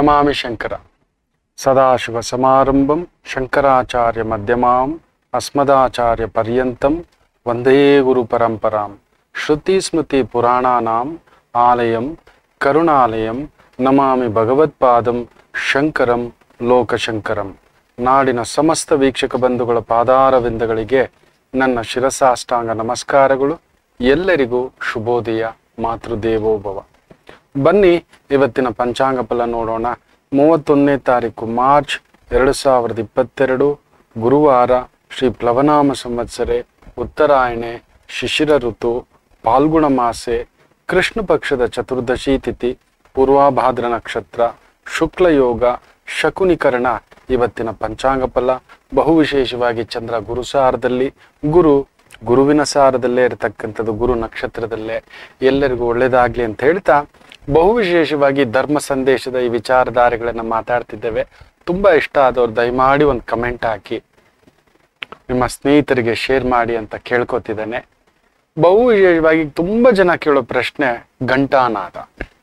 ನಮಾಮಿ ಶಂಕರ ಸದಾಶಿವ ಸಮಾರಂಭಂ ಶಂಕರಾಚಾರ್ಯ ಮಧ್ಯಮಾಂ ಅಸ್ಮದಾಚಾರ್ಯ ಪರ್ಯಂತಂ ವಂದೇ ಗುರು ಪರಂಪರಾಂ ಶ್ರುತಿ ಸ್ಮೃತಿ ಪುರಾಣಾನಾಂ ಆಲಯಂ ಕರುಣಾಲಯಂ ನಮಾಮಿ ಭಗವತ್ಪಾದಂ ಶಂಕರಂ ಲೋಕಶಂಕರಂ ನಾಡಿನ ಸಮಸ್ತ ವೀಕ್ಷಕ ಬಂಧುಗಳ ಪಾದಾರವಿಂದಗಳಿಗೆ ನನ್ನ ಶಿರಸಾಷ್ಟಾಂಗ ನಮಸ್ಕಾರಗಳು ಎಲ್ಲರಿಗೂ ಶುಭೋದಯ ಮಾತೃದೇವೋಭವ ಬನ್ನಿ ಇವತ್ತಿನ ಪಂಚಾಂಗ ಫಲ ನೋಡೋಣ ಮೂವತ್ತೊಂದನೇ ತಾರೀಕು ಮಾರ್ಚ್ ಎರಡು ಸಾವಿರದ ಇಪ್ಪತ್ತೆರಡು ಗುರುವಾರ ಶ್ರೀ ಪ್ಲವನಾಮ ಸಂವತ್ಸರೆ ಉತ್ತರಾಯಣೆ ಶಿಶಿರ ಋತು ಪಾಲ್ಗುಣ ಮಾಸೆ ಕೃಷ್ಣ ಪಕ್ಷದ ಚತುರ್ದಶಿ ತಿಥಿ ಪೂರ್ವಾಭಾದ್ರ ನಕ್ಷತ್ರ ಶುಕ್ಲ ಯೋಗ ಶಕುನಿಕರಣ ಇವತ್ತಿನ ಪಂಚಾಂಗ ಫಲ ಬಹು ವಿಶೇಷವಾಗಿ ಚಂದ್ರ ಗುರುಸಾರದಲ್ಲಿ ಗುರು ಗುರುವಿನ ಸಾರದಲ್ಲೇ ಇರತಕ್ಕಂಥದ್ದು ಗುರು ನಕ್ಷತ್ರದಲ್ಲೇ ಎಲ್ಲರಿಗೂ ಒಳ್ಳೇದಾಗ್ಲಿ ಅಂತ ಹೇಳ್ತಾ ಬಹು ವಿಶೇಷವಾಗಿ ಧರ್ಮ ಸಂದೇಶದ ಈ ವಿಚಾರಧಾರೆಗಳನ್ನ ಮಾತಾಡ್ತಿದ್ದೇವೆ ತುಂಬಾ ಇಷ್ಟ ಆದವ್ರು ದಯಮಾಡಿ ಒಂದು ಕಮೆಂಟ್ ಹಾಕಿ ನಿಮ್ಮ ಸ್ನೇಹಿತರಿಗೆ ಶೇರ್ ಮಾಡಿ ಅಂತ ಕೇಳ್ಕೊತಿದ್ದೇನೆ ಬಹು ವಿಶೇಷವಾಗಿ ತುಂಬಾ ಜನ ಕೇಳೋ ಪ್ರಶ್ನೆ ಘಂಟಾನಾದ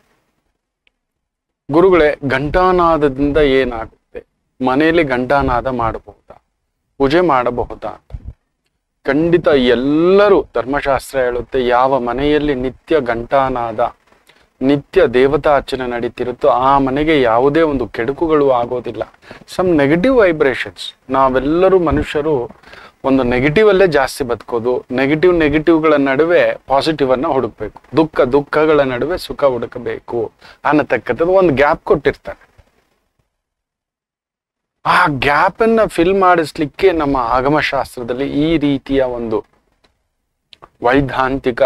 ಗುರುಗಳೇ ಘಂಟಾನಾದದಿಂದ ಏನಾಗುತ್ತೆ ಮನೆಯಲ್ಲಿ ಘಂಟಾನಾದ ಮಾಡಬಹುದಾ ಪೂಜೆ ಮಾಡಬಹುದಾ ಅಂತ ಖಂಡಿತ ಎಲ್ಲರೂ ಧರ್ಮಶಾಸ್ತ್ರ ಹೇಳುತ್ತೆ ಯಾವ ಮನೆಯಲ್ಲಿ ನಿತ್ಯ ಘಂಟಾನಾದ ನಿತ್ಯ ದೇವತಾರ್ಚನೆ ನಡೀತಿರುತ್ತೋ ಆ ಮನೆಗೆ ಯಾವುದೇ ಒಂದು ಕೆಡುಕುಗಳು ಆಗೋದಿಲ್ಲ ಸಮ್ ನೆಗೆಟಿವ್ ವೈಬ್ರೇಷನ್ಸ್ ನಾವೆಲ್ಲರೂ ಮನುಷ್ಯರು ಒಂದು ನೆಗೆಟಿವ್ ಅಲ್ಲೇ ಜಾಸ್ತಿ ಬದುಕೋದು ನೆಗೆಟಿವ್ ನೆಗೆಟಿವ್ಗಳ ನಡುವೆ ಪಾಸಿಟಿವ್ ಅನ್ನ ಹುಡುಕ್ಬೇಕು ದುಃಖ ದುಃಖಗಳ ನಡುವೆ ಸುಖ ಹುಡುಕಬೇಕು ಅನ್ನತಕ್ಕಂಥದ್ದು ಒಂದು ಗ್ಯಾಪ್ ಕೊಟ್ಟಿರ್ತಾರೆ ಆ ಗ್ಯಾಪ್ ಅನ್ನ ಫಿಲ್ ಮಾಡಿಸ್ಲಿಕ್ಕೆ ನಮ್ಮ ಆಗಮಶಾಸ್ತ್ರದಲ್ಲಿ ಈ ರೀತಿಯ ಒಂದು ವೈಧಾಂತಿಕ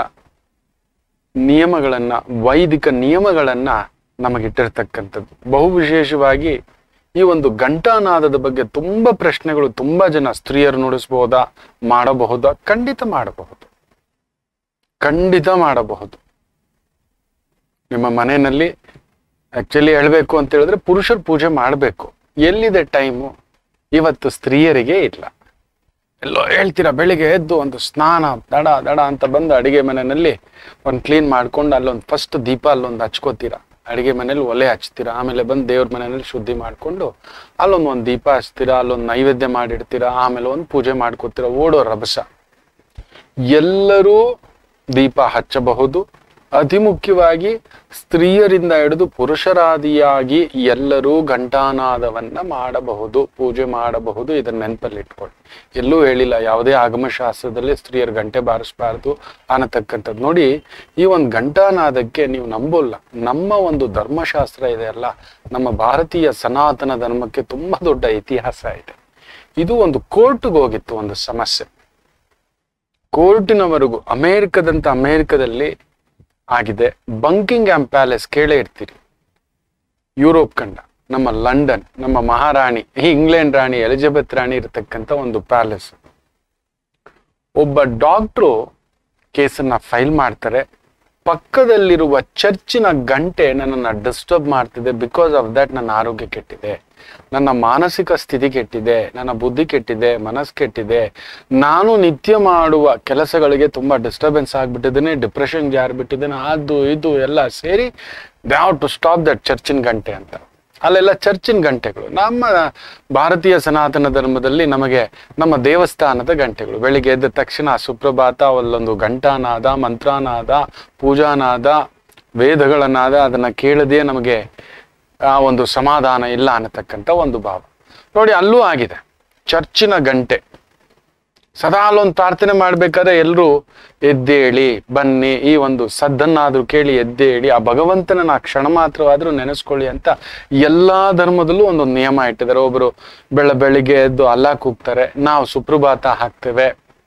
ನಿಯಮಗಳನ್ನ ವೈದಿಕ ನಿಯಮಗಳನ್ನ ನಮಗಿಟ್ಟಿರ್ತಕ್ಕಂಥದ್ದು ಬಹು ವಿಶೇಷವಾಗಿ ಈ ಒಂದು ಘಂಟಾನಾದದ ಬಗ್ಗೆ ತುಂಬಾ ಪ್ರಶ್ನೆಗಳು ತುಂಬಾ ಜನ ಸ್ತ್ರೀಯರು ನುಡಿಸಬಹುದಾ ಮಾಡಬಹುದಾ ಖಂಡಿತ ಮಾಡಬಹುದು ಖಂಡಿತ ಮಾಡಬಹುದು ನಿಮ್ಮ ಮನೆಯಲ್ಲಿ ಆಕ್ಚುಲಿ ಹೇಳ್ಬೇಕು ಅಂತ ಹೇಳಿದ್ರೆ ಪುರುಷರು ಪೂಜೆ ಮಾಡಬೇಕು ಎಲ್ಲಿದೆ ಟೈಮು ಇವತ್ತು ಸ್ತ್ರೀಯರಿಗೆ ಇಲ್ಲ ಎಲ್ಲೋ ಹೇಳ್ತೀರಾ ಬೆಳಿಗ್ಗೆ ಎದ್ದು ಒಂದು ಸ್ನಾನ ದಡ ದಡ ಅಂತ ಬಂದು ಅಡಿಗೆ ಮನೆಯಲ್ಲಿ ಒಂದು ಕ್ಲೀನ್ ಮಾಡ್ಕೊಂಡು ಅಲ್ಲೊಂದು ಫಸ್ಟ್ ದೀಪ ಅಲ್ಲೊಂದು ಹಚ್ಕೋತೀರಾ ಅಡಿಗೆ ಮನೇಲಿ ಒಲೆ ಹಚ್ತೀರಾ ಆಮೇಲೆ ಬಂದು ದೇವ್ರ ಮನೆಯಲ್ಲಿ ಶುದ್ಧಿ ಮಾಡ್ಕೊಂಡು ಅಲ್ಲೊಂದು ಒಂದು ದೀಪ ಹಚ್ತೀರಾ ಅಲ್ಲೊಂದು ನೈವೇದ್ಯ ಮಾಡಿಡ್ತೀರಾ ಆಮೇಲೆ ಒಂದು ಪೂಜೆ ಮಾಡ್ಕೋತೀರಾ ಓಡೋ ರಭಸ ಎಲ್ಲರೂ ದೀಪ ಹಚ್ಚಬಹುದು ಅತಿ ಮುಖ್ಯವಾಗಿ ಸ್ತ್ರೀಯರಿಂದ ಹಿಡಿದು ಪುರುಷರಾದಿಯಾಗಿ ಎಲ್ಲರೂ ಘಂಟಾನಾದವನ್ನ ಮಾಡಬಹುದು ಪೂಜೆ ಮಾಡಬಹುದು ಇದನ್ನ ನೆನಪಲ್ಲಿ ಇಟ್ಕೊಳ್ಳಿ ಎಲ್ಲೂ ಹೇಳಿಲ್ಲ ಯಾವುದೇ ಆಗಮಶಾಸ್ತ್ರದಲ್ಲಿ ಸ್ತ್ರೀಯರು ಗಂಟೆ ಬಾರಿಸಬಾರ್ದು ಅನ್ನತಕ್ಕಂಥದ್ದು ನೋಡಿ ಈ ಒಂದು ಘಂಟಾನಾದಕ್ಕೆ ನೀವು ನಂಬೋಲ್ಲ ನಮ್ಮ ಒಂದು ಧರ್ಮಶಾಸ್ತ್ರ ಇದೆ ಅಲ್ಲ ನಮ್ಮ ಭಾರತೀಯ ಸನಾತನ ಧರ್ಮಕ್ಕೆ ತುಂಬಾ ದೊಡ್ಡ ಇತಿಹಾಸ ಇದೆ ಇದು ಒಂದು ಕೋರ್ಟ್ಗೆ ಹೋಗಿತ್ತು ಒಂದು ಸಮಸ್ಯೆ ಕೋರ್ಟಿನವರೆಗೂ ಅಮೇರಿಕದಂತ ಅಮೇರಿಕದಲ್ಲಿ ಆಗಿದೆ ಬಂಕಿಂಗ್ ಆಮ್ ಪ್ಯಾಲೇಸ್ ಕೇಳೇ ಇರ್ತೀರಿ ಯುರೋಪ್ ಖಂಡ ನಮ್ಮ ಲಂಡನ್ ನಮ್ಮ ಮಹಾರಾಣಿ ಈ ಇಂಗ್ಲೆಂಡ್ ರಾಣಿ ಎಲಿಜಬೆತ್ ರಾಣಿ ಇರತಕ್ಕಂಥ ಒಂದು ಪ್ಯಾಲೇಸ್ ಒಬ್ಬ ಡಾಕ್ಟ್ರು ಕೇಸನ್ನ ಫೈಲ್ ಮಾಡ್ತಾರೆ ಪಕ್ಕದಲ್ಲಿರುವ ಚರ್ಚಿನ ಗಂಟೆ ನನ್ನನ್ನು ಡಿಸ್ಟರ್ಬ್ ಮಾಡ್ತಿದೆ ಬಿಕಾಸ್ ಆಫ್ ದಟ್ ನನ್ನ ಆರೋಗ್ಯ ಕೆಟ್ಟಿದೆ ನನ್ನ ಮಾನಸಿಕ ಸ್ಥಿತಿ ಕೆಟ್ಟಿದೆ ನನ್ನ ಬುದ್ಧಿ ಕೆಟ್ಟಿದೆ ಮನಸ್ಸು ಕೆಟ್ಟಿದೆ ನಾನು ನಿತ್ಯ ಮಾಡುವ ಕೆಲಸಗಳಿಗೆ ತುಂಬಾ ಡಿಸ್ಟರ್ಬೆನ್ಸ್ ಆಗ್ಬಿಟ್ಟಿದ್ದೇನೆ ಡಿಪ್ರೆಷನ್ ಜಾರಿಬಿಟ್ಟಿದ್ದೇನೆ ಅದು ಇದು ಎಲ್ಲ ಸೇರಿ they have to stop that ಚರ್ಚಿನ ಗಂಟೆ ಅಂತ ಅಲ್ಲೆಲ್ಲ ಚರ್ಚಿನ ಗಂಟೆಗಳು ನಮ್ಮ ಭಾರತೀಯ ಸನಾತನ ಧರ್ಮದಲ್ಲಿ ನಮಗೆ ನಮ್ಮ ದೇವಸ್ಥಾನದ ಗಂಟೆಗಳು ಬೆಳಿಗ್ಗೆ ಎದ್ದ ತಕ್ಷಣ ಸುಪ್ರಭಾತ ಅಲ್ಲೊಂದು ಘಂಟಾನಾದ ಮಂತ್ರಾನಾದ ಪೂಜಾನಾದ ವೇದಗಳ ನಾದ ಅದನ್ನ ಕೇಳದೆ ನಮಗೆ ಆ ಒಂದು ಸಮಾಧಾನ ಇಲ್ಲ ಅನ್ನತಕ್ಕಂಥ ಒಂದು ಭಾವ ನೋಡಿ ಅಲ್ಲೂ ಆಗಿದೆ ಚರ್ಚಿನ ಗಂಟೆ ಸದಾ ಅಲ್ಲೊಂದು ಪ್ರಾರ್ಥನೆ ಮಾಡ್ಬೇಕಾದ್ರೆ ಎಲ್ಲರೂ ಎದ್ದೇಳಿ ಬನ್ನಿ ಈ ಒಂದು ಸದ್ದನ್ನಾದ್ರೂ ಕೇಳಿ ಎದ್ದೇಳಿ ಆ ಭಗವಂತನ ಕ್ಷಣ ಮಾತ್ರವಾದ್ರೂ ನೆನೆಸ್ಕೊಳ್ಳಿ ಅಂತ ಎಲ್ಲಾ ಧರ್ಮದಲ್ಲೂ ಒಂದೊಂದು ನಿಯಮ ಇಟ್ಟಿದ್ದಾರೆ ಒಬ್ರು ಬೆಳ ಬೆಳಿಗ್ಗೆ ಎದ್ದು ಅಲ್ಲ ಕೂಗ್ತಾರೆ ನಾವು ಸುಪ್ರಭಾತ ಹಾಕ್ತೇವೆ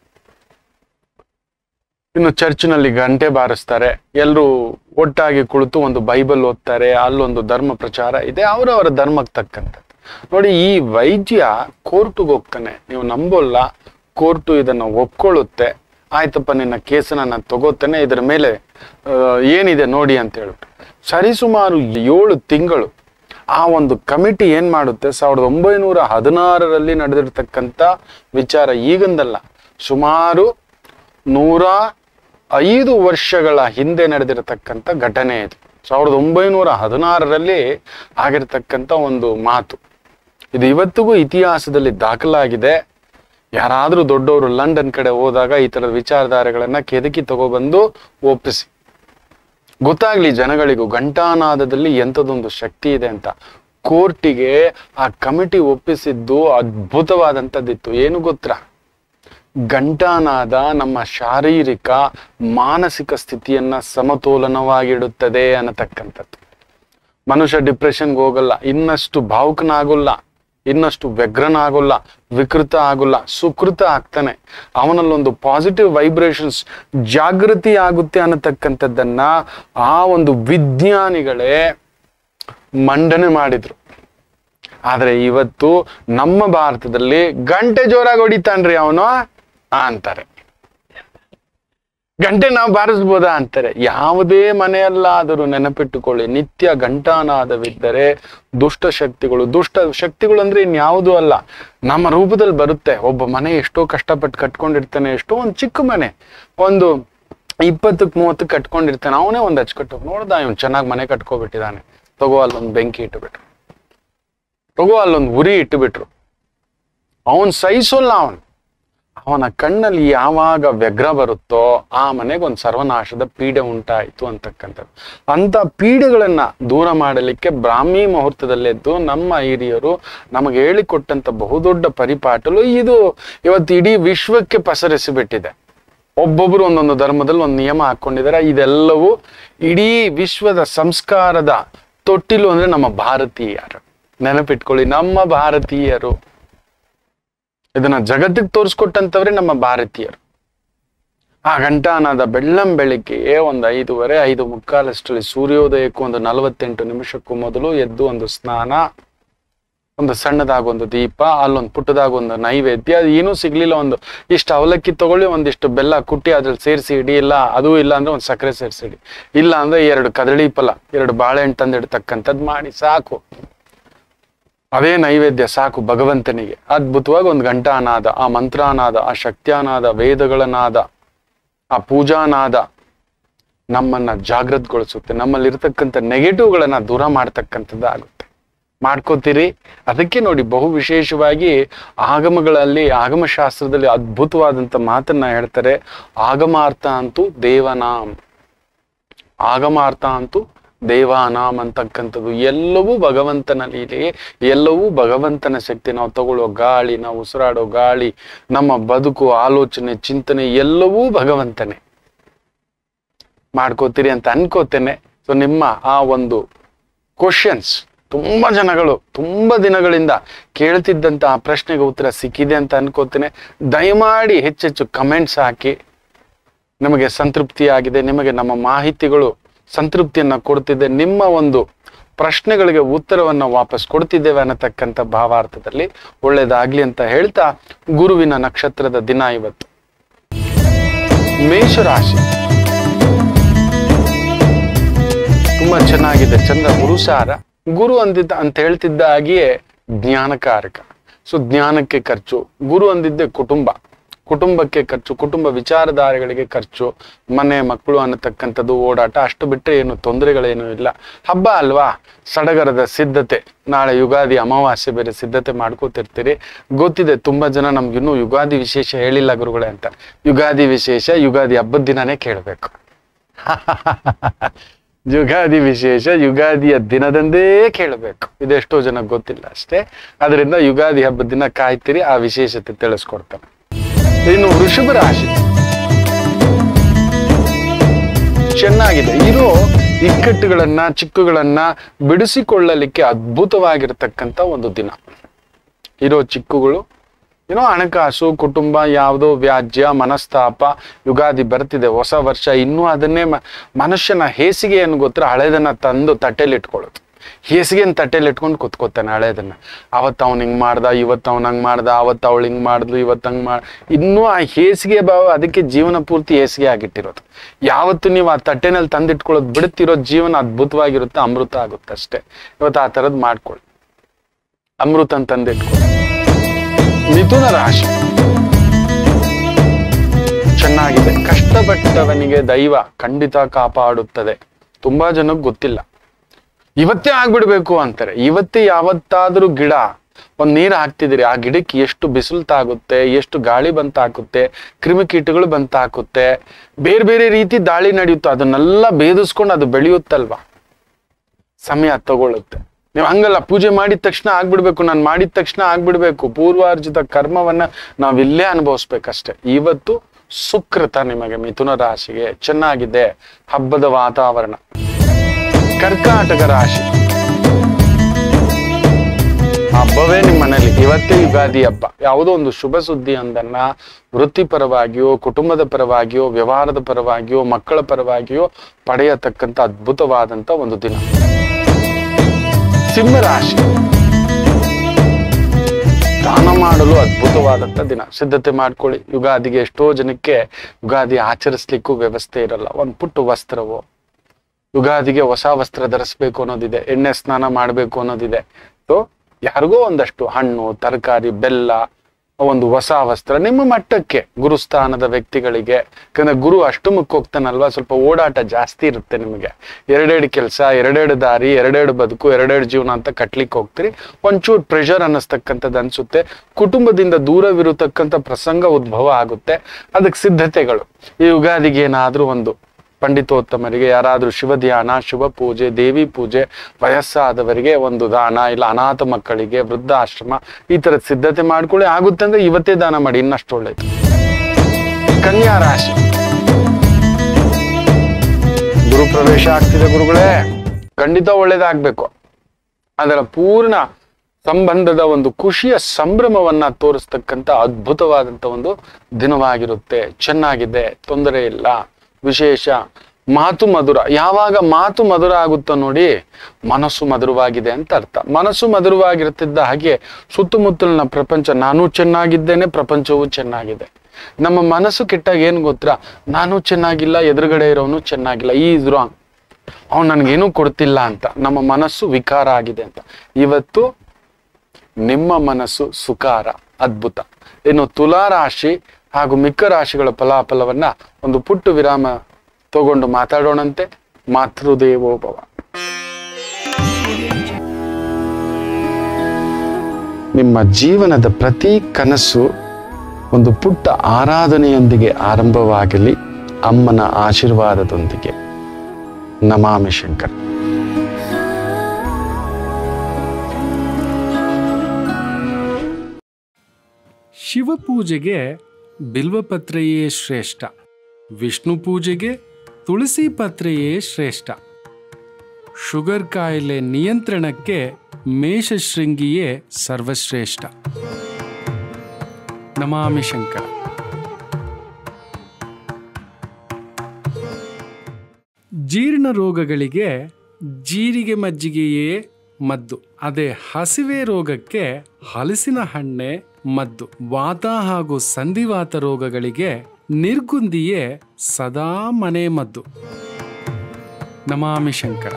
ಇನ್ನು ಚರ್ಚಿನಲ್ಲಿ ಗಂಟೆ ಬಾರಿಸ್ತಾರೆ ಎಲ್ಲರೂ ಒಟ್ಟಾಗಿ ಕುಳಿತು ಒಂದು ಬೈಬಲ್ ಓದ್ತಾರೆ ಅಲ್ಲೊಂದು ಧರ್ಮ ಪ್ರಚಾರ ಇದೆ ಅವರವರ ಧರ್ಮಕ್ಕೆ ತಕ್ಕಂಥದ್ದು ನೋಡಿ ಈ ವೈದ್ಯ ಕೋರ್ಟ್ಗೆ ಹೋಗ್ತಾನೆ ನೀವು ನಂಬೋಲ್ಲ ಕೋರ್ಟು ಇದನ್ನ ಒಪ್ಕೊಳ್ಳುತ್ತೆ ಆಯ್ತಪ್ಪ ನಿನ್ನ ಕೇಸನ್ನ ನಾನು ತಗೋತೇನೆ ಇದರ ಮೇಲೆ ಆ, ಏನಿದೆ ನೋಡಿ ಅಂತ ಹೇಳ್ಬಿಟ್ಟು ಸರಿಸುಮಾರು ಏಳು ತಿಂಗಳು ಆ ಒಂದು ಕಮಿಟಿ ಏನ್ ಮಾಡುತ್ತೆ ಸಾವಿರದ ಒಂಬೈನೂರ ಹದಿನಾರರಲ್ಲಿ ನಡೆದಿರ್ತಕ್ಕಂಥ ವಿಚಾರ ಈಗಂದಲ್ಲ ಸುಮಾರು ನೂರ ಐದು ವರ್ಷಗಳ ಹಿಂದೆ ನಡೆದಿರತಕ್ಕಂಥ ಘಟನೆ ಇದು ಸಾವಿರದ ಒಂಬೈನೂರ ಹದಿನಾರರಲ್ಲಿ ಆಗಿರ್ತಕ್ಕಂಥ ಒಂದು ಮಾತು ಇದು ಇವತ್ತಿಗೂ ಇತಿಹಾಸದಲ್ಲಿ ದಾಖಲಾಗಿದೆ ಯಾರಾದರೂ ದೊಡ್ಡವರು ಲಂಡನ್ ಕಡೆ ಹೋದಾಗ ಈ ಥರದ ವಿಚಾರಧಾರೆಗಳನ್ನ ಕೆದಕಿ ತಗೊಬಂದು ಒಪ್ಪಿಸಿ ಗೊತ್ತಾಗ್ಲಿ ಜನಗಳಿಗೂ ಘಂಟಾನಾದದಲ್ಲಿ ಎಂಥದೊಂದು ಶಕ್ತಿ ಇದೆ ಅಂತ ಕೋರ್ಟಿಗೆ ಆ ಕಮಿಟಿ ಒಪ್ಪಿಸಿದ್ದು ಅದ್ಭುತವಾದಂಥದ್ದಿತ್ತು ಏನು ಗೊತ್ತಾ ಘಂಟಾನಾದ ನಮ್ಮ ಶಾರೀರಿಕ ಮಾನಸಿಕ ಸ್ಥಿತಿಯನ್ನ ಸಮತೋಲನವಾಗಿಡುತ್ತದೆ ಅನ್ನತಕ್ಕಂಥದ್ದು ಮನುಷ್ಯ ಡಿಪ್ರೆಷನ್ಗೆ ಹೋಗಲ್ಲ ಇನ್ನಷ್ಟು ಭಾವುಕನಾಗೋಲ್ಲ ಇನ್ನಷ್ಟು ವ್ಯಗ್ರನಾಗೋಲ್ಲ ವಿಕೃತ ಆಗೋಲ್ಲ ಸುಕೃತ ಆಗ್ತಾನೆ ಅವನಲ್ಲೊಂದು ಪಾಸಿಟಿವ್ ವೈಬ್ರೇಷನ್ಸ್ ಜಾಗೃತಿ ಆಗುತ್ತೆ ಅನ್ನತಕ್ಕಂಥದ್ದನ್ನ ಆ ಒಂದು ವಿಜ್ಞಾನಿಗಳೇ ಮಂಡನೆ ಮಾಡಿದ್ರು ಆದ್ರೆ ಇವತ್ತು ನಮ್ಮ ಭಾರತದಲ್ಲಿ ಗಂಟೆ ಜೋರಾಗಿ ಹೊಡಿತಾನ್ರಿ ಅವನು ಅಂತಾರೆ ಗಂಟೆ ನಾವು ಬಾರಿಸ್ಬೋದಾ ಅಂತಾರೆ ಯಾವುದೇ ಮನೆಯಲ್ಲಾದರೂ ನೆನಪಿಟ್ಟುಕೊಳ್ಳಿ ನಿತ್ಯ ಘಂಟಾನಾದವಿದ್ದರೆ ದುಷ್ಟ ಶಕ್ತಿಗಳು ದುಷ್ಟ ಶಕ್ತಿಗಳು ಅಂದ್ರೆ ಇನ್ಯಾವುದೂ ಅಲ್ಲ ನಮ್ಮ ರೂಪದಲ್ಲಿ ಬರುತ್ತೆ ಒಬ್ಬ ಮನೆ ಎಷ್ಟೋ ಕಷ್ಟಪಟ್ಟು ಕಟ್ಕೊಂಡಿರ್ತಾನೆ ಎಷ್ಟೋ ಒಂದು ಚಿಕ್ಕ ಮನೆ ಒಂದು ಇಪ್ಪತ್ತಕ್ಕೆ ಮೂವತ್ತಕ್ಕೆ ಕಟ್ಕೊಂಡಿರ್ತಾನೆ ಅವನೇ ಒಂದು ಹಚ್ಕಟ್ಟು ನೋಡ್ದ ಇವನು ಚೆನ್ನಾಗಿ ಮನೆ ಕಟ್ಕೊಬಿಟ್ಟಿದ್ದಾನೆ ತಗೋ ಅಲ್ಲೊಂದು ಬೆಂಕಿ ಇಟ್ಟುಬಿಟ್ರು ತಗೋ ಅಲ್ಲೊಂದು ಉರಿ ಇಟ್ಟುಬಿಟ್ರು ಅವನ್ ಸಹಿಸೋಲ್ಲ ಅವನು ಅವನ ಕಣ್ಣಲ್ಲಿ ಯಾವಾಗ ವ್ಯಗ್ರ ಬರುತ್ತೋ ಆ ಮನೆಗೆ ಒಂದು ಸರ್ವನಾಶದ ಪೀಡೆ ಉಂಟಾಯಿತು ಅಂತಕ್ಕಂಥದ್ದು ಅಂತ ಪೀಡೆಗಳನ್ನ ದೂರ ಮಾಡಲಿಕ್ಕೆ ಬ್ರಾಹ್ಮಿ ಮುಹೂರ್ತದಲ್ಲೆದ್ದು ನಮ್ಮ ಹಿರಿಯರು ನಮಗೆ ಹೇಳಿಕೊಟ್ಟಂತ ಬಹುದೊಡ್ಡ ಪರಿಪಾಟಲು ಇದು ಇವತ್ತು ಇಡೀ ವಿಶ್ವಕ್ಕೆ ಪಸರಿಸಿಬಿಟ್ಟಿದೆ ಒಬ್ಬೊಬ್ರು ಒಂದೊಂದು ಧರ್ಮದಲ್ಲಿ ಒಂದು ನಿಯಮ ಹಾಕೊಂಡಿದ್ದಾರೆ ಇದೆಲ್ಲವೂ ಇಡೀ ವಿಶ್ವದ ಸಂಸ್ಕಾರದ ತೊಟ್ಟಿಲು ಅಂದ್ರೆ ನಮ್ಮ ಭಾರತೀಯರು ನೆನಪಿಟ್ಕೊಳ್ಳಿ ನಮ್ಮ ಭಾರತೀಯರು ಇದನ್ನ ಜಗತ್ತಿಗೆ ತೋರಿಸ್ಕೊಟ್ಟಂತವ್ರೆ ನಮ್ಮ ಭಾರತೀಯರು ಆ ಘಂಟಾನಾದ ಬೆಳ್ಳಂ ಬೆಳಿಗ್ಗೆ ಒಂದು ಐದೂವರೆ ಐದು ಮುಕ್ಕಾಲಷ್ಟರಲ್ಲಿ ಸೂರ್ಯೋದಯಕ್ಕೂ ಒಂದು ನಲವತ್ತೆಂಟು ನಿಮಿಷಕ್ಕೂ ಮೊದಲು ಎದ್ದು ಒಂದು ಸ್ನಾನ ಒಂದು ಸಣ್ಣದಾಗ ಒಂದು ದೀಪ ಅಲ್ಲೊಂದು ಪುಟ್ಟದಾಗ ಒಂದು ನೈವೇದ್ಯ ಅದು ಏನೂ ಸಿಗ್ಲಿಲ್ಲ ಒಂದು ಇಷ್ಟು ಅವಲಕ್ಕಿ ತಗೊಳ್ಳಿ ಒಂದಿಷ್ಟು ಬೆಲ್ಲ ಕುಟ್ಟಿ ಅದ್ರಲ್ಲಿ ಸೇರಿಸಿ ಇಡಿ ಇಲ್ಲ ಅದು ಇಲ್ಲ ಅಂದ್ರೆ ಒಂದು ಸಕ್ಕರೆ ಸೇರಿಸಿ ಇಡಿ ಇಲ್ಲ ಅಂದ್ರೆ ಎರಡು ಕದಳಿ ಫಲ ಎರಡು ಬಾಳೆಹಣ್ಣು ತಂದಿಡ್ತಕ್ಕಂಥದ್ದು ಮಾಡಿ ಸಾಕು ಅದೇ ನೈವೇದ್ಯ ಸಾಕು ಭಗವಂತನಿಗೆ ಅದ್ಭುತವಾಗಿ ಒಂದು ಘಂಟಾನಾದ ಆ ಮಂತ್ರಾನಾದ ಆ ಶಕ್ತ್ಯಾನಾದ ವೇದಗಳನಾದ ಆ ಪೂಜಾನಾದ ನಮ್ಮನ್ನ ಜಾಗೃತಗೊಳಿಸುತ್ತೆ ನಮ್ಮಲ್ಲಿರ್ತಕ್ಕಂಥ ನೆಗೆಟಿವ್ಗಳನ್ನ ದೂರ ಮಾಡ್ತಕ್ಕಂಥದ್ದು ಆಗುತ್ತೆ ಮಾಡ್ಕೋತೀರಿ ಅದಕ್ಕೆ ನೋಡಿ ಬಹು ವಿಶೇಷವಾಗಿ ಆಗಮಗಳಲ್ಲಿ ಆಗಮಶಾಸ್ತ್ರದಲ್ಲಿ ಅದ್ಭುತವಾದಂಥ ಮಾತನ್ನ ಹೇಳ್ತಾರೆ ಆಗಮಾರ್ಥ ಅಂತೂ ದೇವನಾಮ್ ಆಗಮಾರ್ಥ ಅಂತೂ ದೇವಾನಾಮ್ ಅಂತಕ್ಕಂಥದ್ದು ಎಲ್ಲವೂ ಭಗವಂತನ ಲೀಲೆ ಎಲ್ಲವೂ ಭಗವಂತನ ಶಕ್ತಿ ನಾವು ತಗೊಳ್ಳೋ ಗಾಳಿ ನಾವು ಉಸಿರಾಡೋ ಗಾಳಿ ನಮ್ಮ ಬದುಕು ಆಲೋಚನೆ ಚಿಂತನೆ ಎಲ್ಲವೂ ಭಗವಂತನೇ ಮಾಡ್ಕೋತೀರಿ ಅಂತ ಅನ್ಕೋತೇನೆ ಸೊ ನಿಮ್ಮ ಆ ಒಂದು ಕ್ವಶನ್ಸ್ ತುಂಬಾ ಜನಗಳು ತುಂಬಾ ದಿನಗಳಿಂದ ಕೇಳ್ತಿದ್ದಂತ ಆ ಪ್ರಶ್ನೆಗೆ ಉತ್ತರ ಸಿಕ್ಕಿದೆ ಅಂತ ಅನ್ಕೋತೇನೆ ದಯಮಾಡಿ ಹೆಚ್ಚೆಚ್ಚು ಕಮೆಂಟ್ಸ್ ಹಾಕಿ ನಿಮಗೆ ಸಂತೃಪ್ತಿ ಆಗಿದೆ ನಿಮಗೆ ನಮ್ಮ ಮಾಹಿತಿಗಳು ಸಂತೃಪ್ತಿಯನ್ನ ಕೊಡ್ತಿದೆ ನಿಮ್ಮ ಒಂದು ಪ್ರಶ್ನೆಗಳಿಗೆ ಉತ್ತರವನ್ನ ವಾಪಸ್ ಕೊಡ್ತಿದ್ದೇವೆ ಅನ್ನತಕ್ಕಂಥ ಭಾವಾರ್ಥದಲ್ಲಿ ಒಳ್ಳೇದಾಗ್ಲಿ ಅಂತ ಹೇಳ್ತಾ ಗುರುವಿನ ನಕ್ಷತ್ರದ ದಿನ ಇವತ್ತು ಮೇಷರಾಶಿ ತುಂಬಾ ಚೆನ್ನಾಗಿದೆ ಚಂದ್ರ ಗುರುಸಾರ ಗುರು ಅಂದಿದ್ದ ಅಂತ ಹೇಳ್ತಿದ್ದ ಹಾಗೆಯೇ ಜ್ಞಾನಕಾರಕ ಸೊ ಜ್ಞಾನಕ್ಕೆ ಖರ್ಚು ಗುರು ಅಂದಿದ್ದೆ ಕುಟುಂಬ ಕುಟುಂಬಕ್ಕೆ ಖರ್ಚು ಕುಟುಂಬ ವಿಚಾರಧಾರೆಗಳಿಗೆ ಖರ್ಚು ಮನೆ ಮಕ್ಕಳು ಅನ್ನತಕ್ಕಂಥದ್ದು ಓಡಾಟ ಅಷ್ಟು ಬಿಟ್ಟರೆ ಏನು ತೊಂದರೆಗಳೇನು ಇಲ್ಲ ಹಬ್ಬ ಅಲ್ವಾ ಸಡಗರದ ಸಿದ್ಧತೆ ನಾಳೆ ಯುಗಾದಿ ಅಮಾವಾಸ್ಯೆ ಬೇರೆ ಸಿದ್ಧತೆ ಮಾಡ್ಕೋತಿರ್ತೀರಿ ಗೊತ್ತಿದೆ ತುಂಬಾ ಜನ ನಮ್ಗಿನ್ನೂ ಯುಗಾದಿ ವಿಶೇಷ ಹೇಳಿಲ್ಲ ಗುರುಗಳೇ ಅಂತ ಯುಗಾದಿ ವಿಶೇಷ ಯುಗಾದಿ ಹಬ್ಬದ ದಿನನೇ ಕೇಳಬೇಕು ಯುಗಾದಿ ವಿಶೇಷ ಯುಗಾದಿಯ ದಿನದಂದೇ ಕೇಳಬೇಕು ಇದೆಷ್ಟೋ ಜನಕ್ಕೆ ಗೊತ್ತಿಲ್ಲ ಅಷ್ಟೇ ಅದರಿಂದ ಯುಗಾದಿ ಹಬ್ಬದ ದಿನ ಕಾಯ್ತೀರಿ ಆ ವಿಶೇಷತೆ ತಿಳಿಸ್ಕೊಡ್ತಾನೆ ಇನ್ನು ವೃಷಭ ರಾಶಿ ಚೆನ್ನಾಗಿದೆ ಇರೋ ಇಕ್ಕಟ್ಟುಗಳನ್ನ ಚಿಕ್ಕುಗಳನ್ನ ಬಿಡಿಸಿಕೊಳ್ಳಲಿಕ್ಕೆ ಅದ್ಭುತವಾಗಿರ್ತಕ್ಕಂಥ ಒಂದು ದಿನ ಇರೋ ಚಿಕ್ಕುಗಳು ಏನೋ ಹಣಕಾಸು ಕುಟುಂಬ ಯಾವುದೋ ವ್ಯಾಜ್ಯ ಮನಸ್ತಾಪ ಯುಗಾದಿ ಬರ್ತಿದೆ ಹೊಸ ವರ್ಷ ಇನ್ನೂ ಅದನ್ನೇ ಮ- ಮನುಷ್ಯನ ಹೇಸಿಗೆ ಏನು ಗೊತ್ತರ ಹಳೇದನ್ನ ತಂದು ತಟ್ಟೆಲಿ ಇಟ್ಕೊಳ್ಳೋದು ಹೇಸಿಗೆನ ತಟ್ಟೆಲಿ ಇಟ್ಕೊಂಡು ಕುತ್ಕೋತಾನೆ ಹಳೇದನ್ನ ಅವತ್ತು ಅವ್ನು ಹಿಂಗ್ ಮಾಡ್ದ ಇವತ್ತು ಅವ್ನು ಹಂಗ್ ಮಾಡ್ದ ಅವತ್ತು ಅವಳು ಹಿಂಗ್ ಮಾಡಿದ್ಲು ಇವತ್ತು ಹಂಗ್ ಮಾಡ್ ಇನ್ನೂ ಆ ಹೇಸಿಗೆ ಭಾವ ಅದಕ್ಕೆ ಜೀವನ ಪೂರ್ತಿ ಹೇಸಿಗೆ ಆಗಿಟ್ಟಿರೋದು ಯಾವತ್ತು ನೀವು ಆ ತಟ್ಟೆನಲ್ಲಿ ತಂದಿಟ್ಕೊಳ್ಳೋದು ಬಿಡುತ್ತಿರೋ ಜೀವನ ಅದ್ಭುತವಾಗಿರುತ್ತೆ ಅಮೃತ ಆಗುತ್ತೆ ಅಷ್ಟೇ ಇವತ್ತು ಆ ಥರದ್ದು ಮಾಡ್ಕೊಳ್ಳಿ ಅಮೃತ ತಂದಿಟ್ಕೊಳ್ಳಿ ಮಿಥುನ ರಾಶಿ ಚೆನ್ನಾಗಿದೆ ಕಷ್ಟಪಟ್ಟವನಿಗೆ ದೈವ ಖಂಡಿತ ಕಾಪಾಡುತ್ತದೆ ತುಂಬಾ ಜನಕ್ಕೆ ಗೊತ್ತಿಲ್ಲ ಇವತ್ತೇ ಆಗ್ಬಿಡ್ಬೇಕು ಅಂತಾರೆ ಇವತ್ತೇ ಯಾವತ್ತಾದ್ರೂ ಗಿಡ ಒಂದ್ ನೀರು ಹಾಕ್ತಿದ್ದೀರಿ ಆ ಗಿಡಕ್ಕೆ ಎಷ್ಟು ಬಿಸಿಲು ತಾಗುತ್ತೆ ಎಷ್ಟು ಗಾಳಿ ಬಂತ ಹಾಕುತ್ತೆ ಕ್ರಿಮಿಕೀಟಗಳು ಬಂತ ಹಾಕುತ್ತೆ ಬೇರೆ ಬೇರೆ ರೀತಿ ದಾಳಿ ನಡೆಯುತ್ತೆ ಅದನ್ನೆಲ್ಲ ಭೇದಿಸ್ಕೊಂಡು ಅದು ಬೆಳೆಯುತ್ತಲ್ವಾ ಸಮಯ ತಗೊಳ್ಳುತ್ತೆ ನೀವು ಹಂಗಲ್ಲ ಪೂಜೆ ಮಾಡಿದ ತಕ್ಷಣ ಆಗ್ಬಿಡ್ಬೇಕು ನಾನು ಮಾಡಿದ ತಕ್ಷಣ ಆಗ್ಬಿಡ್ಬೇಕು ಪೂರ್ವಾರ್ಜಿತ ಕರ್ಮವನ್ನ ನಾವಿಲ್ಲೇ ಅನುಭವಿಸ್ಬೇಕಷ್ಟೆ ಇವತ್ತು ಸುಕೃತ ನಿಮಗೆ ಮಿಥುನ ರಾಶಿಗೆ ಚೆನ್ನಾಗಿದೆ ಹಬ್ಬದ ವಾತಾವರಣ ಕರ್ಕಾಟಕ ರಾಶಿ ಹಬ್ಬವೇ ನಿಮ್ಮ ಮನೇಲಿ ಇವತ್ತೇ ಯುಗಾದಿ ಹಬ್ಬ ಯಾವುದೋ ಒಂದು ಶುಭ ಸುದ್ದಿ ಅಂದನ್ನ ವೃತ್ತಿಪರವಾಗಿಯೋ ಕುಟುಂಬದ ಪರವಾಗಿಯೋ ವ್ಯವಹಾರದ ಪರವಾಗಿಯೋ ಮಕ್ಕಳ ಪರವಾಗಿಯೋ ಪಡೆಯತಕ್ಕಂತ ಅದ್ಭುತವಾದಂತ ಒಂದು ದಿನ ಸಿಂಹರಾಶಿ ದಾನ ಮಾಡಲು ಅದ್ಭುತವಾದಂತ ದಿನ ಸಿದ್ಧತೆ ಮಾಡ್ಕೊಳ್ಳಿ ಯುಗಾದಿಗೆ ಎಷ್ಟೋ ಜನಕ್ಕೆ ಯುಗಾದಿ ಆಚರಿಸ್ಲಿಕ್ಕೂ ವ್ಯವಸ್ಥೆ ಇರಲ್ಲ ಒಂದ್ ಪುಟ್ಟ ವಸ್ತ್ರವೋ ಯುಗಾದಿಗೆ ಹೊಸ ವಸ್ತ್ರ ಧರಿಸ್ಬೇಕು ಅನ್ನೋದಿದೆ ಎಣ್ಣೆ ಸ್ನಾನ ಮಾಡಬೇಕು ಅನ್ನೋದಿದೆ ಸೊ ಯಾರಿಗೋ ಒಂದಷ್ಟು ಹಣ್ಣು ತರಕಾರಿ ಬೆಲ್ಲ ಒಂದು ಹೊಸ ವಸ್ತ್ರ ನಿಮ್ಮ ಮಟ್ಟಕ್ಕೆ ಗುರುಸ್ಥಾನದ ವ್ಯಕ್ತಿಗಳಿಗೆ ಯಾಕಂದ್ರೆ ಗುರು ಅಷ್ಟಮಕ್ಕೆ ಹೋಗ್ತಾನಲ್ವಾ ಸ್ವಲ್ಪ ಓಡಾಟ ಜಾಸ್ತಿ ಇರುತ್ತೆ ನಿಮಗೆ ಎರಡೆರಡು ಕೆಲಸ ಎರಡೆರಡು ದಾರಿ ಎರಡೆರಡು ಬದುಕು ಎರಡೆರಡು ಜೀವನ ಅಂತ ಕಟ್ಲಿಕ್ಕೆ ಹೋಗ್ತೀರಿ ಒಂಚೂರು ಪ್ರೆಷರ್ ಅನ್ನಿಸ್ತಕ್ಕಂಥದ್ದು ಅನ್ಸುತ್ತೆ ಕುಟುಂಬದಿಂದ ದೂರವಿರತಕ್ಕಂಥ ಪ್ರಸಂಗ ಉದ್ಭವ ಆಗುತ್ತೆ ಅದಕ್ಕೆ ಸಿದ್ಧತೆಗಳು ಈ ಯುಗಾದಿಗೆ ಏನಾದ್ರೂ ಒಂದು ಪಂಡಿತೋತ್ತಮರಿಗೆ ಯಾರಾದ್ರೂ ಶಿವ ಧ್ಯಾನ ಶಿವ ಪೂಜೆ ದೇವಿ ಪೂಜೆ ವಯಸ್ಸಾದವರಿಗೆ ಒಂದು ದಾನ ಇಲ್ಲ ಅನಾಥ ಮಕ್ಕಳಿಗೆ ವೃದ್ಧಾಶ್ರಮ ಈ ತರದ ಸಿದ್ಧತೆ ಮಾಡ್ಕೊಳ್ಳಿ ಆಗುತ್ತೆ ಅಂದ್ರೆ ಇವತ್ತೇ ದಾನ ಮಾಡಿ ಇನ್ನಷ್ಟು ಒಳ್ಳೇದು ಕನ್ಯಾ ರಾಶಿ ಗುರು ಪ್ರವೇಶ ಆಗ್ತಿದೆ ಗುರುಗಳೇ ಖಂಡಿತ ಒಳ್ಳೇದಾಗ್ಬೇಕು ಅದರ ಪೂರ್ಣ ಸಂಬಂಧದ ಒಂದು ಖುಷಿಯ ಸಂಭ್ರಮವನ್ನ ತೋರಿಸ್ತಕ್ಕಂಥ ಅದ್ಭುತವಾದಂತ ಒಂದು ದಿನವಾಗಿರುತ್ತೆ ಚೆನ್ನಾಗಿದೆ ತೊಂದರೆ ಇಲ್ಲ ವಿಶೇಷ ಮಾತು ಮಧುರ ಯಾವಾಗ ಮಾತು ಮಧುರ ಆಗುತ್ತೋ ನೋಡಿ ಮನಸ್ಸು ಮಧುರವಾಗಿದೆ ಅಂತ ಅರ್ಥ ಮನಸ್ಸು ಮಧುರವಾಗಿರ್ತಿದ್ದ ಹಾಗೆ ಸುತ್ತಮುತ್ತಲಿನ ಪ್ರಪಂಚ ನಾನು ಚೆನ್ನಾಗಿದ್ದೇನೆ ಪ್ರಪಂಚವೂ ಚೆನ್ನಾಗಿದೆ ನಮ್ಮ ಮನಸ್ಸು ಕೆಟ್ಟಾಗ ಏನ್ ಗೊತ್ತಾ ನಾನು ಚೆನ್ನಾಗಿಲ್ಲ ಎದುರುಗಡೆ ಇರೋನು ಚೆನ್ನಾಗಿಲ್ಲ ಈ ಇಸ್ ರಾಂಗ್ ಅವ್ನು ನನ್ಗೇನು ಕೊಡ್ತಿಲ್ಲ ಅಂತ ನಮ್ಮ ಮನಸ್ಸು ವಿಕಾರ ಆಗಿದೆ ಅಂತ ಇವತ್ತು ನಿಮ್ಮ ಮನಸ್ಸು ಸುಕಾರ ಅದ್ಭುತ ಇನ್ನು ತುಲಾ ರಾಶಿ ಹಾಗೂ ಮಿಕ್ಕ ರಾಶಿಗಳ ಫಲಾಫಲವನ್ನ ಒಂದು ಪುಟ್ಟು ವಿರಾಮ ತಗೊಂಡು ಮಾತಾಡೋಣಂತೆ ಮಾತೃದೇವೋಭವ ನಿಮ್ಮ ಜೀವನದ ಪ್ರತಿ ಕನಸು ಒಂದು ಪುಟ್ಟ ಆರಾಧನೆಯೊಂದಿಗೆ ಆರಂಭವಾಗಲಿ ಅಮ್ಮನ ಆಶೀರ್ವಾದದೊಂದಿಗೆ ನಮಾಮಿ ಶಂಕರ್ ಶಿವಪೂಜೆಗೆ ಬಿಲ್ವಪತ್ರೆಯೇ ಶ್ರೇಷ್ಠ ವಿಷ್ಣು ಪೂಜೆಗೆ ತುಳಸಿ ಪತ್ರೆಯೇ ಶ್ರೇಷ್ಠ ಶುಗರ್ ಕಾಯಿಲೆ ನಿಯಂತ್ರಣಕ್ಕೆ ಮೇಷಶೃಂಗಿಯೇ ಸರ್ವಶ್ರೇಷ್ಠ ನಮಾಮಿ ಶಂಕರ ಜೀರ್ಣ ರೋಗಗಳಿಗೆ ಜೀರಿಗೆ ಮಜ್ಜಿಗೆಯೇ ಮದ್ದು ಅದೇ ಹಸಿವೆ ರೋಗಕ್ಕೆ ಹಲಸಿನ ಹಣ್ಣೆ ಮದ್ದು ವಾತ ಹಾಗೂ ಸಂಧಿವಾತ ರೋಗಗಳಿಗೆ ನಿರ್ಗುಂದಿಯೇ ಸದಾ ಮನೆ ಮದ್ದು ನಮಾಮಿ ಶಂಕರ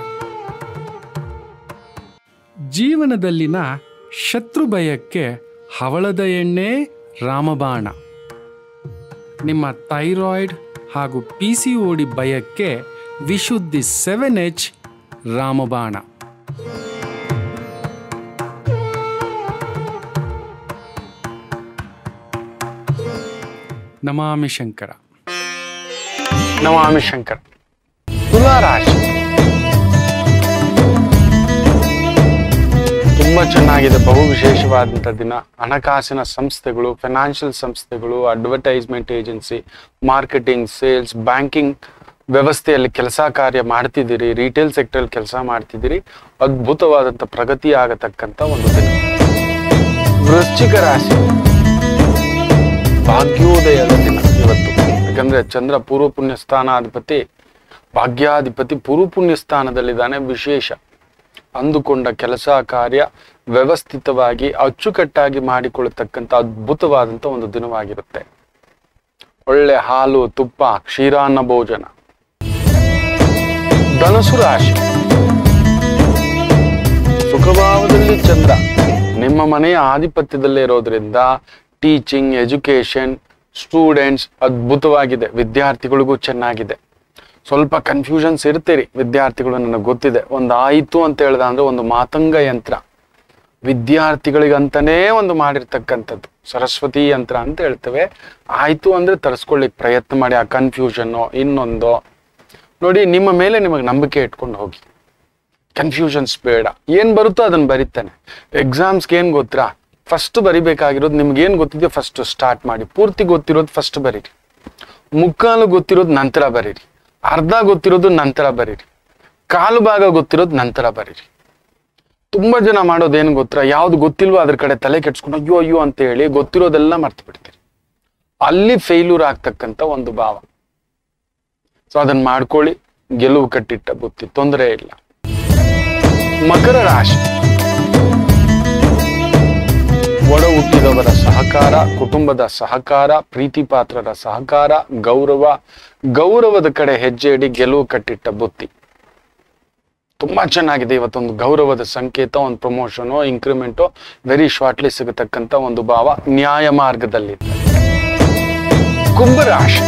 ಜೀವನದಲ್ಲಿನ ಶತ್ರು ಭಯಕ್ಕೆ ಹವಳದ ಎಣ್ಣೆ ರಾಮಬಾಣ ನಿಮ್ಮ ಥೈರಾಯ್ಡ್ ಹಾಗೂ ಪಿ ಸಿ ಓಡಿ ಭಯಕ್ಕೆ ವಿಶುದ್ಧಿ ಸೆವೆನ್ ಎಚ್ ರಾಮಬಾಣ ನಮಾಮಿ ಶಂಕರ ನಮಾಮಿ ಶಂಕರ್ ತುಲಾ ರಾಶಿ ತುಂಬಾ ಚೆನ್ನಾಗಿದೆ ಬಹು ವಿಶೇಷವಾದಂಥ ದಿನ ಹಣಕಾಸಿನ ಸಂಸ್ಥೆಗಳು ಫೈನಾನ್ಷಿಯಲ್ ಸಂಸ್ಥೆಗಳು advertisement agency marketing sales banking ವ್ಯವಸ್ಥೆಯಲ್ಲಿ ಕೆಲಸ ಕಾರ್ಯ ಮಾಡ್ತಿದ್ದೀರಿ ರಿಟೇಲ್ ಸೆಕ್ಟರ್ ಕೆಲಸ ಮಾಡ್ತಿದ್ದೀರಿ ಅದ್ಭುತವಾದಂಥ ಪ್ರಗತಿ ಆಗತಕ್ಕಂಥ ಒಂದು ದಿನ ವೃಶ್ಚಿಕ ರಾಶಿ ಭಾಗ್ಯೋದಯದ ದಿನ ಇವತ್ತು ಯಾಕಂದ್ರೆ ಚಂದ್ರ ಪೂರ್ವ ಪುಣ್ಯ ಸ್ಥಾನಾಧಿಪತಿ ಭಾಗ್ಯಾಧಿಪತಿ ಪೂರ್ವ ಪುಣ್ಯ ಸ್ಥಾನದಲ್ಲಿದ್ದಾನೆ ವಿಶೇಷ ಅಂದುಕೊಂಡ ಕೆಲಸ ಕಾರ್ಯ ವ್ಯವಸ್ಥಿತವಾಗಿ ಅಚ್ಚುಕಟ್ಟಾಗಿ ಮಾಡಿಕೊಳ್ಳತಕ್ಕಂಥ ಅದ್ಭುತವಾದಂಥ ಒಂದು ದಿನವಾಗಿರುತ್ತೆ ಒಳ್ಳೆ ಹಾಲು ತುಪ್ಪ ಕ್ಷೀರಾನ್ನ ಭೋಜನ ಧನಸು ರಾಶಿ ಸುಖಭಾವದಲ್ಲಿ ಚಂದ್ರ ನಿಮ್ಮ ಮನೆಯ ಆಧಿಪತ್ಯದಲ್ಲೇ ಇರೋದ್ರಿಂದ ಟೀಚಿಂಗ್ ಎಜುಕೇಶನ್ ಸ್ಟೂಡೆಂಟ್ಸ್ ಅದ್ಭುತವಾಗಿದೆ ವಿದ್ಯಾರ್ಥಿಗಳಿಗೂ ಚೆನ್ನಾಗಿದೆ ಸ್ವಲ್ಪ ಕನ್ಫ್ಯೂಷನ್ಸ್ ಇರ್ತೀರಿ ವಿದ್ಯಾರ್ಥಿಗಳು ನನಗೆ ಗೊತ್ತಿದೆ ಒಂದು ಆಯಿತು ಅಂತ ಹೇಳ್ದ ಅಂದ್ರೆ ಒಂದು ಮಾತಂಗ ಯಂತ್ರ ವಿದ್ಯಾರ್ಥಿಗಳಿಗಂತನೇ ಒಂದು ಮಾಡಿರ್ತಕ್ಕಂಥದ್ದು ಸರಸ್ವತಿ ಯಂತ್ರ ಅಂತ ಹೇಳ್ತೇವೆ ಆಯ್ತು ಅಂದ್ರೆ ತರಿಸ್ಕೊಳ್ಳಿಕ್ ಪ್ರಯತ್ನ ಮಾಡಿ ಆ ಕನ್ಫ್ಯೂಷನ್ನು ಇನ್ನೊಂದು ನೋಡಿ ನಿಮ್ಮ ಮೇಲೆ ನಿಮಗೆ ನಂಬಿಕೆ ಇಟ್ಕೊಂಡು ಹೋಗಿ ಕನ್ಫ್ಯೂಷನ್ಸ್ ಬೇಡ ಏನ್ ಬರುತ್ತೋ ಅದನ್ನ ಬರಿತಾನೆ ಎಕ್ಸಾಮ್ಸ್ಗೆ ಏನ್ ಗೊತ್ತಾ ಫಸ್ಟ್ ಬರಿಬೇಕಾಗಿರೋದು ನಿಮ್ಗೆ ಏನ್ ಗೊತ್ತಿದೆಯೋ ಫಸ್ಟ್ ಸ್ಟಾರ್ಟ್ ಮಾಡಿ ಪೂರ್ತಿ ಗೊತ್ತಿರೋದು ಫಸ್ಟ್ ಬರೀರಿ ಮುಕ್ಕಾಲು ಗೊತ್ತಿರೋದು ನಂತರ ಬರೀರಿ ಅರ್ಧ ಗೊತ್ತಿರೋದು ನಂತರ ಬರೀರಿ ಕಾಲು ಭಾಗ ಗೊತ್ತಿರೋದು ನಂತರ ಬರೀರಿ ತುಂಬಾ ಜನ ಮಾಡೋದೇನು ಗೊತ್ತಾ ಯಾವ್ದು ಗೊತ್ತಿಲ್ವೋ ಅದ್ರ ಕಡೆ ತಲೆ ಕೆಡ್ಸ್ಕೊಂಡು ಅಯ್ಯೋ ಅಯ್ಯೋ ಅಂತ ಹೇಳಿ ಗೊತ್ತಿರೋದೆಲ್ಲ ಮರ್ತು ಬಿಡ್ತೀರಿ ಅಲ್ಲಿ ಫೇಲ್ಯೂರ್ ಆಗ್ತಕ್ಕಂಥ ಒಂದು ಭಾವ ಸೊ ಅದನ್ನ ಮಾಡ್ಕೊಳ್ಳಿ ಗೆಲುವು ಕಟ್ಟಿಟ್ಟ ಬುತ್ತಿ ತೊಂದರೆ ಇಲ್ಲ ಮಕರ ರಾಶಿ ಒಡ ಹುಟ್ಟಿದವರ ಸಹಕಾರ ಕುಟುಂಬದ ಸಹಕಾರ ಪ್ರೀತಿ ಪಾತ್ರರ ಸಹಕಾರ ಗೌರವ ಗೌರವದ ಕಡೆ ಹೆಜ್ಜೆ ಇಡಿ ಗೆಲುವು ಕಟ್ಟಿಟ್ಟ ಬುತ್ತಿ ತುಂಬಾ ಚೆನ್ನಾಗಿದೆ ಇವತ್ತೊಂದು ಗೌರವದ ಸಂಕೇತ ಒಂದು ಪ್ರಮೋಷನು ಇನ್ಕ್ರಿಮೆಂಟು ವೆರಿ ಶಾರ್ಟ್ಲಿ ಸಿಗತಕ್ಕಂತ ಒಂದು ಭಾವ ನ್ಯಾಯ ಮಾರ್ಗದಲ್ಲಿ ಕುಂಭರಾಶಿ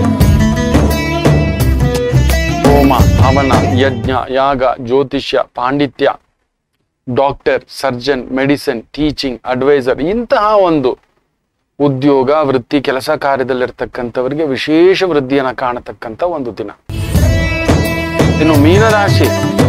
ಹೋಮ ಹವನ ಯಜ್ಞ ಯಾಗ ಜ್ಯೋತಿಷ್ಯ ಪಾಂಡಿತ್ಯ doctor surgeon medicine teaching adviser ಇಂತಹ ಒಂದು ಉದ್ಯೋಗ ವೃತ್ತಿ ಕೆಲಸ ಕಾರ್ಯದಲ್ಲಿರ್ತಕ್ಕಂಥವರಿಗೆ ವಿಶೇಷ ವೃದ್ಧಿಯನ್ನ ಕಾಣತಕ್ಕಂಥ ಒಂದು ದಿನ ಇನ್ನು ಮೀನರಾಶಿ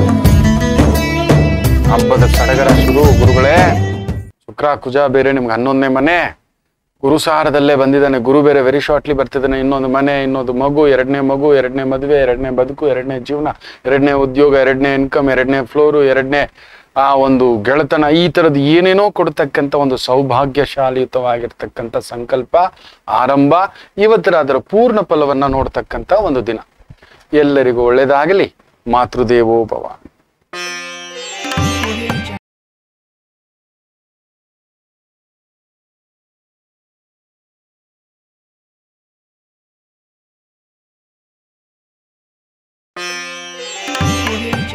ಹಬ್ಬದ ಸಡಗರ ಶುರು ಗುರುಗಳೇ ಶುಕ್ರ ಕುಜ ಬೇರೆ ನಿಮ್ಗೆ ಹನ್ನೊಂದನೇ ಮನೆ ಗುರುಸಾರದಲ್ಲೇ ಬಂದಿದ್ದಾನೆ ಗುರು ಬೇರೆ ವೆರಿ ಶಾರ್ಟ್ಲಿ ಬರ್ತಿದ್ದಾನೆ ಇನ್ನೊಂದು ಮನೆ ಇನ್ನೊಂದು ಮಗು ಎರಡನೇ ಮಗು ಎರಡನೇ ಮದುವೆ ಎರಡನೇ ಬದುಕು ಎರಡನೇ ಜೀವನ ಎರಡನೇ ಉದ್ಯೋಗ ಎರಡನೇ ಇನ್ಕಮ್ ಎರಡನೇ ಫ್ಲೋರು ಎರಡನೇ ಆ ಒಂದು ಗೆಳೆತನ ಈ ತರದ್ದು ಏನೇನೋ ಕೊಡ್ತಕ್ಕಂಥ ಒಂದು ಸೌಭಾಗ್ಯಶಾಲಿಯುತವಾಗಿರ್ತಕ್ಕಂಥ ಸಂಕಲ್ಪ ಆರಂಭ ಇವತ್ತರ ಅದರ ಪೂರ್ಣ ಫಲವನ್ನ ನೋಡ್ತಕ್ಕಂಥ ಒಂದು ದಿನ ಎಲ್ಲರಿಗೂ ಒಳ್ಳೇದಾಗಲಿ ಮಾತೃದೇವೋ ಭವ